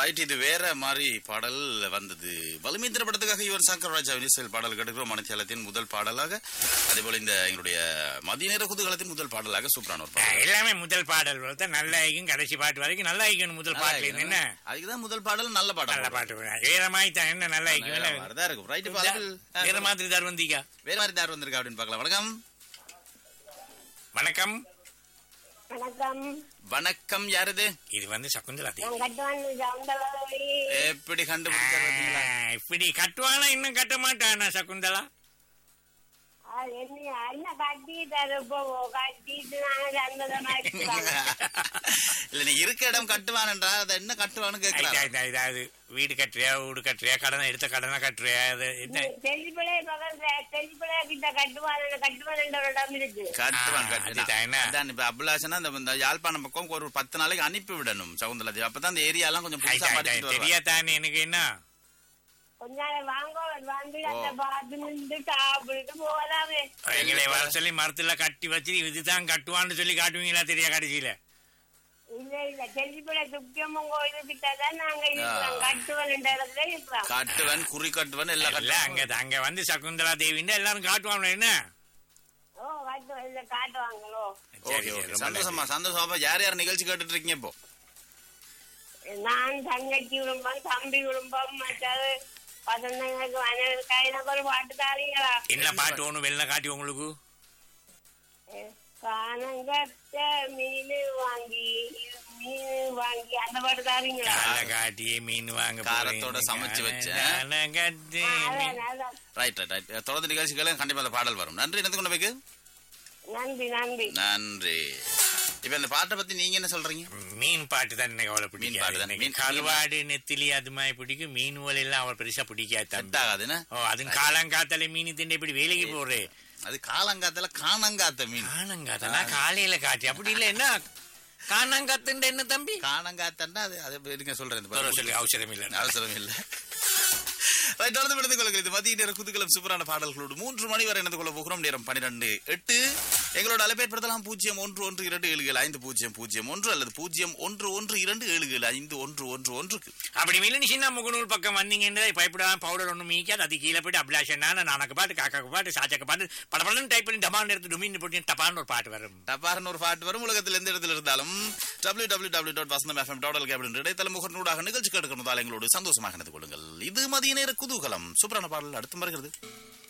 Right இது வேற மாதிரி பாடல் வந்தது வலிமைந்திர படத்துக்காக யுவன் சங்கர் ராஜா இசையில் பாடல் கேட்டுக்கிறோம் மணித்தியாலத்தின் முதல் பாடலாக அதே போல இந்த எங்களுடைய மதிய நேர குதூகலத்தின் முதல் பாடலாக சூப்பரான ஒரு பாடல் எல்லாமே முதல் பாடல் தான் நல்ல ஐக்கும் கடைசி பாட்டு வரைக்கும் நல்ல ஐக்கணும் முதல் பாட்டுல இருந்து என்ன அதுக்குதான் முதல் பாடல் நல்ல பாடல் நல்ல பாட்டு வேற மாதிரி தான் என்ன நல்ல ஐக்கும் வேற மாதிரிதான் இருக்கும் ரைட் பாடல் வேற மாதிரி தான் வந்தீங்க வேற மாதிரி தார் வந்திருக்கா அப்படின்னு பார்க்கலாம் வணக்கம் வணக்கம் வணக்கம் வணக்கம் யாருது இது வந்து சகுந்தலா தேவி நான் கட்டுவான் சவுண்டலி எப்படி கண்டுபிடிச்சாரு பாத்தீங்களா? ஆ, இப்படி கட்டுவானா இன்னும் கட்ட மாட்டானா சகுந்தலா என்ன என்ன கட்டிட்டாரு இப்போ கட்டிட்டு நாங்க சந்தோஷமா இருக்கிறாங்க இல்ல நீ இருக்க இடம் கட்டுவானன்றா அதை என்ன கட்டுவான்னு ஐயா, கேக்குறாரு இதா- இதாவது வீடு கட்டுறியா வீடு கட்டுறியா கடனை எடுத்த கடனை கட்டுறியா அது என்ன தெளிப்பிள்ளை பக்கத்துல தெளிப்பிள்ளை கிட்ட கட்டுவான் கட்டுவான் ஒரு இடம் இருக்கு கட்டுவான் ஆ, கட்டுவான் அதுதான் என்ன? அதான் இப்ப அபிலாஷனா இந்த இந்த யாழ்ப்பாணம் பக்கம் ஒரு பத்து நாளைக்கு அனுப்பி விடணும் சகுந்தலா தேவி அப்பதான் அந்த ஏரியா எல்லாம் கொஞ்சம் புதுசா ஐயா, மாத்திட்டு வருவா. தெரியாதானே எனக்கு என்ன கொஞ்ச நாள் வாங்க வந்து அந்த பார்த்து நின்று சாப்பிட்டு போகலாமே எங்களை வர சொல்லி மரத்துல கட்டி வச்சு இதுதான் கட்டுவான்னு சொல்லி காட்டுவீங்களா தெரியா கடைசியில இல்ல இல்ல தெளிப்பிள்ளை துக்கியம்மன் கோயில் கிட்ட தான் நாங்க இருக்கிறோம் கட்டுவன் இடத்துல இருக்கிறோம் கட்டுவன் குறி கட்டுவன் எல்லாம் இல்ல கட்டுவான் அங்க அங்க வந்து சகுந்தலா தேவின்னு எல்லாரும் காட்டுவாங்க என்ன ஓ கட்டுவன் இல்ல காட்டுவாங்களோ சரி, ஓகே சரி, ஓகே ரொம்ப சந்தோஷமா சந்தோஷமா யார் யார் நிகழ்ச்சி கேட்டுட்டு இருக்கீங்க இப்போ நான் தங்கச்சி குடும்பம் தம்பி குடும்பம் மற்றது பசங்களுக்கு அனைவருக்கு எனக்கு ஒரு பாட்டு தாரீங்களா என்ன பாட்டு ஒண்ணு வெளில காட்டி உங்களுக்கு காணங்கட்ட மீன் வாங்கி மீன் வாங்கி அந்த பாட்டு தாரீங்களா காலை காட்டி மீன் வாங்க காரத்தோட போறீங்க. சமைச்சு வச்சேன். காலை கட்டி மீன். அதான், அதான். ரைட் ரைட் ரைட் தொடர்ந்து நிகழ்ச்சிகளும் கண்டிப்பா அந்த பாடல் வரும் நன்றி என்னது கொண்டு வைக்கு நன்றி நன்றி நன்றி இப்ப இந்த பாட்டை பத்தி நீங்க என்ன சொல்றீங்க மீன் பாட்டு தான் எனக்கு அவ்வளவு மீன் பாட்டு தான். பிடிக்கும் மீன்- கருவாடு நெத்திலி அது மாதிரி பிடிக்கும் மீன் எல்லாம் அவள் பெருசா பிடிக்காது செட் தம்பி. ஆகாதுன்னு ஓ அதுவும் காலங்காத்தால மீன் திண்டு இப்படி வேலைக்கு போறே அது காலங்காத்துல காணங்காத்த மீன் காலங்காத்தனா காலையில காட்டி அப்படி இல்ல என்ன காணங்காத்துண்ட என்ன தம்பி காணங்காத்தன்னா அது அது இருங்க சொல்றேன் இந்த வேற பாட்டு. சொல்லி அவசரம் இல்ல அவசரம் இல்ல ரைட் தொடர்ந்து விடுந்து கொள்கிறது இது மதிய நேர குதுகலம் சூப்பரான பாடல்களோடு மூன்று மணி வரை இணைந்து கொள்ள போகிறோம் நேரம் பன்னிரண்டு எட்டு எங்களோட அலைப்பேற்படுத்தலாம் பூஜ்ஜியம் ஒன்று ஒன்று இரண்டு ஏழு ஏழு ஐந்து பூஜ்ஜியம் பூஜ்ஜியம் ஒன்று அல்லது பூஜ்ஜியம் ஒன்று ஒன்று இரண்டு ஏழு ஏழு ஐந்து ஒன்று ஒன்று ஒன்றுக்கு அப்படி மில்லி சின்ன முகநூல் பக்கம் வந்தீங்கன்னா பயப்படாம பவுடர் ஒண்ணு மீக்காது அது கீழே போயிட்டு அபிலாஷன் நானக்கு பாட்டு காக்காக்கு பாட்டு சாச்சக்கு பாட்டு படப்படன்னு டைப் பண்ணி டமான் எடுத்து டுமின்னு போட்டு டப்பான்னு ஒரு பாட்டு வரும் டப்பாரன் ஒரு பாட்டு வரும் உலகத்தில் எந்த இடத்துல இருந்தாலும் W W W dot Vasantham FM dot LK இடைத்தல முகநூடாக நிகழ்ச்சி கேட்டுக்கிறதால் எங்களோடு சந்தோஷமாக இணைந்து கொள்ளுங்கள் இது மதிய நேர குதூகலம் சூப்பரான பாடல் அடுத்து வருகிறது